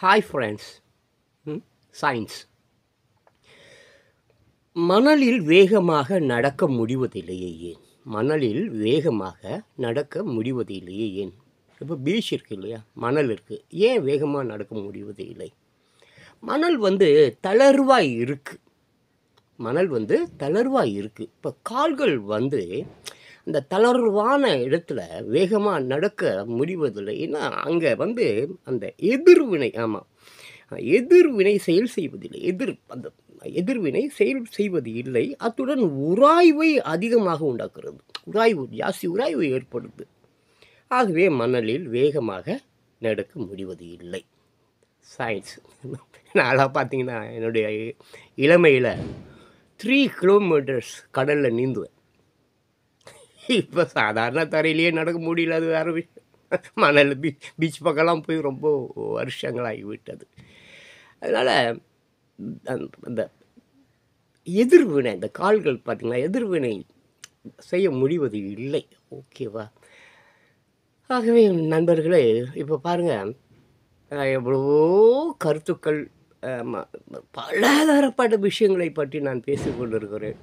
hi friends science மணலில் வேகமாக நடக்க முடிவதில்லையே ஏன் மணலில் வேகமாக நடக்க முடிவதில்லையே ஏன் இப்போ பீச் இருக்குது இல்லையா மணல் இருக்குது ஏன் வேகமாக நடக்க முடிவது இல்லை மணல் வந்து தளர்வாய் இருக்குது மணல் வந்து தளர்வாய் இருக்குது இப்போ கால்கள் வந்து அந்த தளர்வான இடத்துல வேகமாக நடக்க முடிவதில்லை ஏன்னா அங்கே வந்து அந்த எதிர்வினை ஆமாம் எதிர்வினை செயல் செய்வதில்லை எதிர் அந்த எதிர்வினை செயல் செய்வது இல்லை அத்துடன் உராய்வை அதிகமாக உண்டாக்குறது உராய்வு ஜாஸ்தி உராய்வு ஏற்படுது ஆகவே மணலில் வேகமாக நடக்க முடிவது இல்லை சயின்ஸ் நான்லாம் பார்த்தீங்கன்னா என்னுடைய இளமையில் த்ரீ கிலோமீட்டர்ஸ் கடலில் நீந்துவேன் இப்போ சாதாரண தரையிலேயே நடக்க முடியல அது வேறு விஷயம் மணல் பீ பீச் பக்கம்லாம் போய் ரொம்ப வருஷங்களாகி விட்டது அதனால் அந்த எதிர்வினை இந்த கால்கள் பார்த்திங்கன்னா எதிர்வினை செய்ய முடிவது இல்லை ஓகேவா ஆகவே நண்பர்களே இப்போ பாருங்கள் எவ்வளவோ கருத்துக்கள் பலதரப்பட்ட விஷயங்களை பற்றி நான் பேசிக் கொண்டிருக்கிறேன்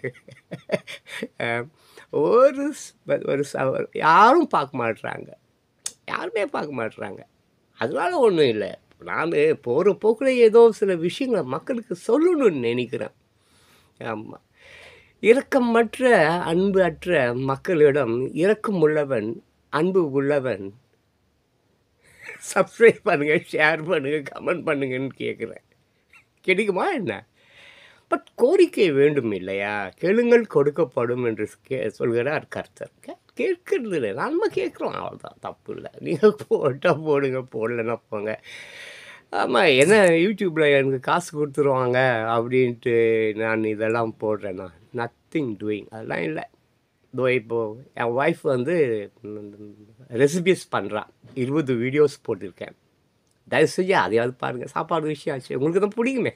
ஒரு ஒரு யாரும் பார்க்க மாட்டுறாங்க யாருமே பார்க்க மாட்டுறாங்க அதனால ஒன்றும் இல்லை நான் போகிற போக்கில் ஏதோ சில விஷயங்களை மக்களுக்கு சொல்லணும்னு நினைக்கிறேன் ஆமாம் இரக்கமற்ற அன்பு அற்ற மக்களிடம் இரக்கம் உள்ளவன் அன்பு உள்ளவன் சப்ஸ்கிரைப் பண்ணுங்கள் ஷேர் பண்ணுங்கள் கமெண்ட் பண்ணுங்கன்னு கேட்குறேன் கிடைக்குமா என்ன பட் கோரிக்கை வேண்டும் இல்லையா கேளுங்கள் கொடுக்கப்படும் என்று கே சொல்கிறார் கர்த்தர் கேட்கறது இல்லை நம்ம கேட்குறோம் அவ்வளோதான் தப்பு இல்லை நீங்கள் போட்டால் போடுங்க போடலன்னா போங்க ஆமாம் என்ன யூடியூப்பில் எனக்கு காசு கொடுத்துருவாங்க அப்படின்ட்டு நான் இதெல்லாம் போடுறேன்னா நத்திங் டூயிங் அதெல்லாம் இல்லை இதோ இப்போது என் ஒய்ஃப் வந்து ரெசிபிஸ் பண்ணுறான் இருபது வீடியோஸ் போட்டிருக்கேன் தயவு செஞ்சு அதையாவது பாருங்கள் சாப்பாடு விஷயம் ஆச்சு உங்களுக்கு தான் பிடிக்குமே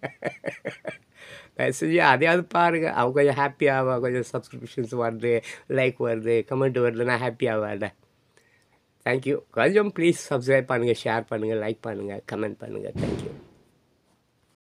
தயவு செஞ்சு அதையாவது பாருங்கள் அவன் கொஞ்சம் ஹாப்பியாவா கொஞ்சம் சப்ஸ்கிரிப்ஷன்ஸ் வருது லைக் வருது கமெண்ட் வருதுன்னா ஹாப்பியாவாட தேங்க்யூ கொஞ்சம் ப்ளீஸ் சப்ஸ்கிரைப் பண்ணுங்கள் ஷேர் பண்ணுங்கள் லைக் பண்ணுங்கள் கமெண்ட் பண்ணுங்கள் தேங்க்யூ